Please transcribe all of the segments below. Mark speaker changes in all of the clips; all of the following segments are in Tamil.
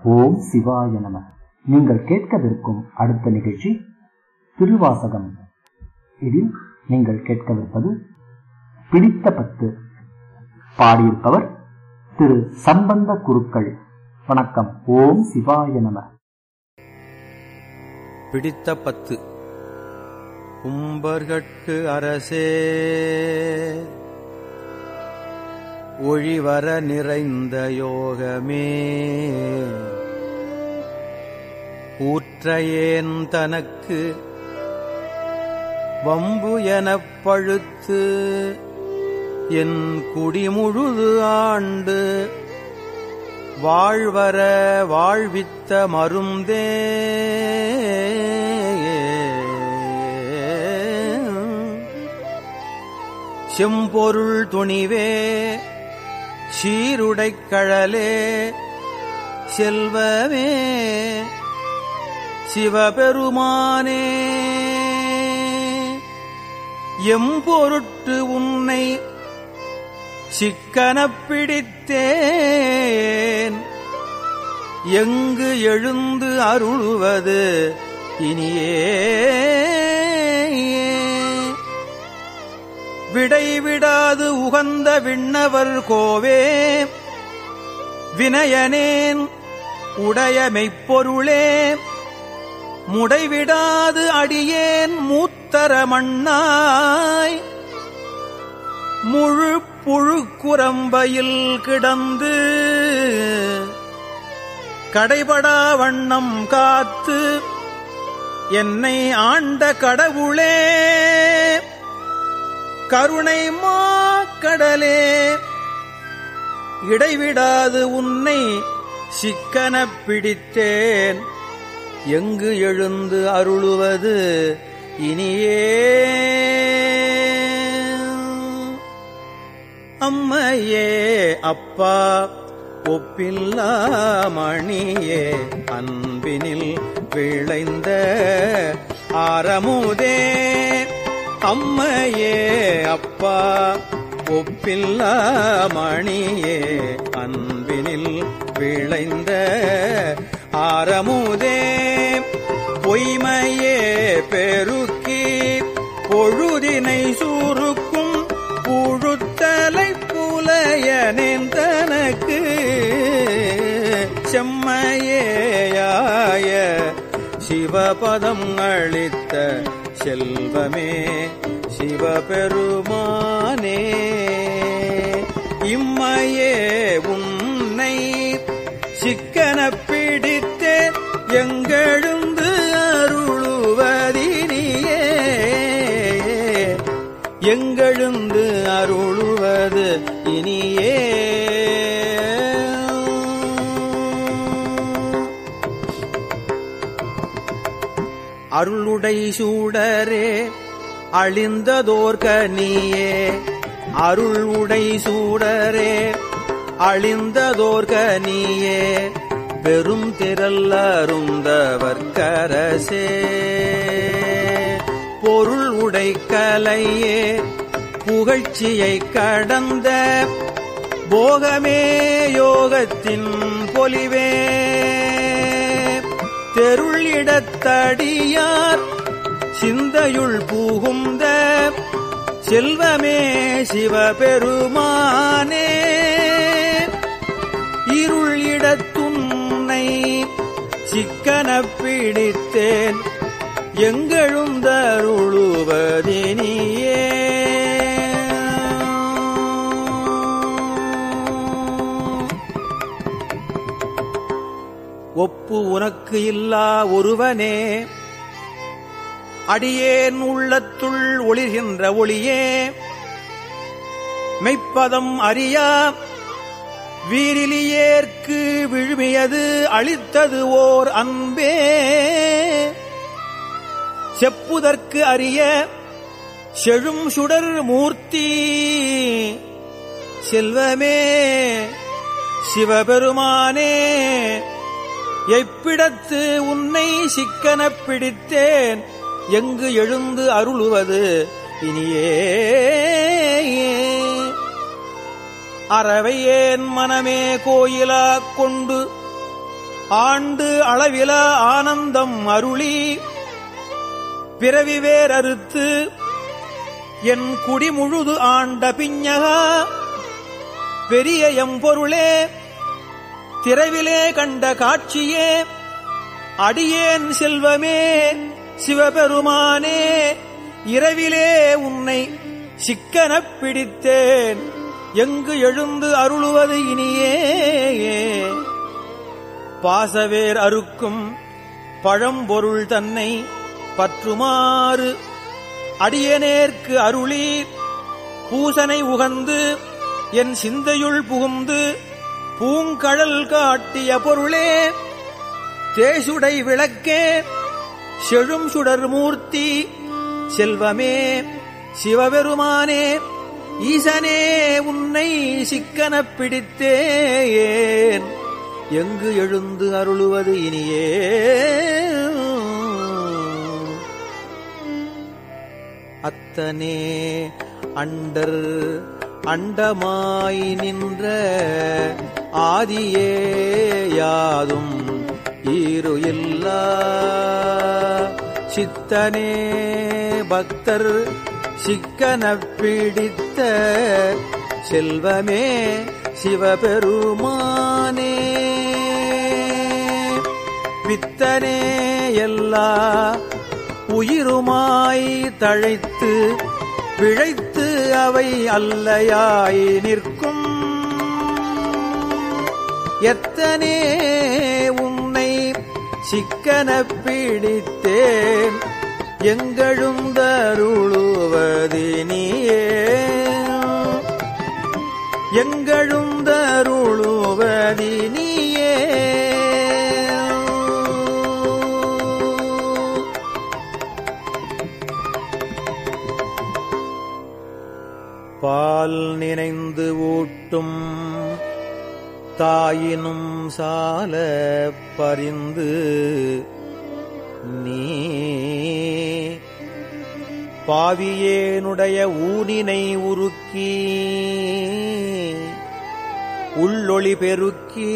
Speaker 1: ஓம் சிவாய நம நீங்கள் கேட்கவிருக்கும் அடுத்த நிகழ்ச்சி திருவாசகம் இதில் நீங்கள் கேட்கவிருப்பது பிடித்த பத்து பாடியிருப்பவர் திரு சம்பந்த குருக்கள் வணக்கம் ஓம் சிவாய நம
Speaker 2: பிடித்த பத்து கும்பர்கட்கு அரசே ஒழிவர நிறைந்த யோகமே ஊற்றையேன் தனக்கு வம்பு எனப் பழுத்து என் குடிமுழுது ஆண்டு வாழ்வர வாழ்வித்த மருந்தே செம்பொருள் துணிவே சீருடைக் கழலே செல்வமே சிவபெருமானே எம்பொருட்டு உன்னை சிக்கனப் பிடித்தேன் எங்கு எழுந்து அருளுவது இனியே விடைவிடாது உகந்த விண்ணவர் கோவே வினயனேன் உடைய மெய்ப்பொருளே முடைவிடாது அடியேன் மூத்தர மண்ணாய் முழு புழுக்குரம்பையில் கிடந்து கடைபடா வண்ணம் காத்து என்னை ஆண்ட கடவுளே கருணை மாக்கடலே இடைவிடாது உன்னை சிக்கனப் பிடித்தேன் எங்கு எழுந்து அருளுவது இனியே அம்மையே அப்பா ஒப்பில்லா மணியே அன்பினில் விளைந்த ஆரமுதே அம்மையே அப்பா ஒப்பில்லா மணியே அன்பினில் விளைந்த ஆரமுதே பொய்மையே பெருக்கி பொழுதினை சூருக்கும் புழுத்தலை புலையனேன் தனக்கு செம்மையேயாய சிவபதம் அளித்த செல்வமே சிவபெருமானே இம்மையே உன்னை சிக்கன பிடித்தேன் எங்கெழுந்து அருளுவதினியே எங்கெழுந்து அருளுவது இனியே அருளுடை சூடரே அழிந்ததோர்கனியே அருள் உடை சூடரே அழிந்ததோர்கனியே பெரும் திரள் அருந்தவர்க்கரசே பொருள் உடை கலையே புகழ்ச்சியை கடந்த போகமே யோகத்தின் பொலிவே தெருள் இடத்தடியார் சிந்தையுள் புகுந்த செல்வமே சிவபெருமானே இருள் இடத்துன்னை சிக்கனப் பிடித்தேன் எங்கெழுந்தருளுவதினியே ஒப்பு உனக்கு இல்லா ஒருவனே அடியேன் உள்ளத்துள் ஒளிர்கின்ற ஒளியே மெய்ப்பதம் அறியா வீரிலியேற்கு விழுமியது அளித்தது ஓர் அன்பே செப்புதற்கு அறிய செழும் சுடர் மூர்த்தி செல்வமே சிவபெருமானே எப்பிடத்து உன்னை சிக்கனப் பிடித்தேன் எங்கு எழுந்து அருளுவது இனியே அறவையேன் மனமே கோயிலாக் கொண்டு ஆண்டு அளவில ஆனந்தம் அருளி பிறவி வேறறுத்து என் குடி முழுது ஆண்ட பிஞகா பெரிய எம்பொருளே திரவிலே கண்ட காட்சியே அடியேன் செல்வமே சிவபெருமானே இரவிலே உன்னை சிக்கனப் பிடித்தேன் எங்கு எழுந்து அருளுவது இனியே பாசவேர் அறுக்கும் பழம்பொருள் தன்னை பற்றுமாறு அடியனேற்கு அருளி பூசனை உகந்து என் சிந்தையுள் புகுந்து பூங்கழல் காட்டிய பொருளே தேசுடை விளக்கே செழும் சுடர் மூர்த்தி செல்வமே சிவபெருமானே ஈசனே உன்னை சிக்கனப் பிடித்தேன் எங்கு எழுந்து அருளுவது இனியே அத்தனே அண்டர் அண்டமாய் நின்ற ஆதியே யாதும் ஈரு இல்லா சித்தனே பக்தர் சிக்கனப் பிடித்த செல்வமே சிவபெருமானே பித்தனே எல்லா உயிருமாய் தழைத்து பிழைத்து அவை அல்லையாய் நிற்கும் எத்தனே உன்னை சிக்கனப் பிடித்தேன் எங்கழுந்தருளுவதினியே எங்கழுந்தருளுவதினியே பால் நினைந்து ஊட்டும் தாயினும் சால பரிந்து நீ பாவியேனுடைய ஊனினை உருக்கி உள்ளொளி பெருக்கி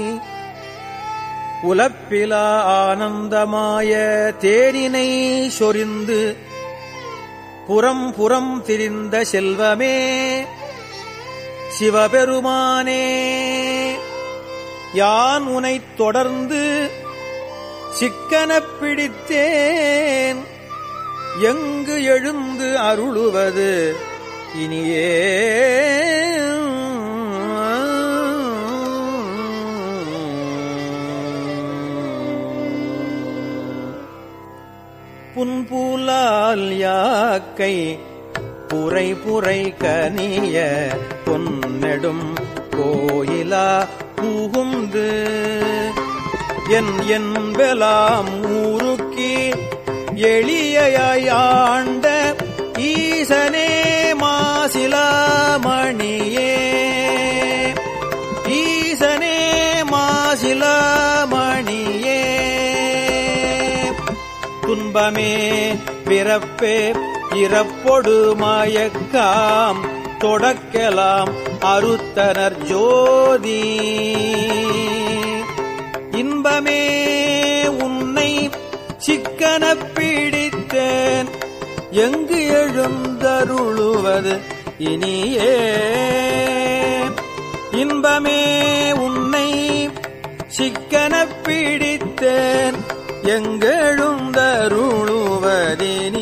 Speaker 2: உலப்பிலா ஆனந்தமாய தேரினை சொரிந்து புறம் புறம் திரிந்த செல்வமே சிவபெருமானே யான் உனைத் தொடர்ந்து சிக்கனப் பிடித்தேன் எங்கு எழுந்து அருளுவது இனியே புன்பூலால் யாக்கை புரை புரை கனிய பொன்னெடும் கோயிலா புகுந்து என் என்பலாம் ஊருக்கி எளியாய் ஆண்ட ஈசனே மாசிலாமணியே ஈசனே மாசிலாமணியே துன்பமே பிறப்பே இறப்பொடு மயக்காம் தொடக்கலாம் அறுத்தனர் ஜோதி இன்பமே உன்னை சிக்கனப் பிடித்தேன் எங்கு எழுந்தருளுவது இனியே இன்பமே உன்னை சிக்கனப் பிடித்தேன் எங்கெழுந்தருளுவதினியே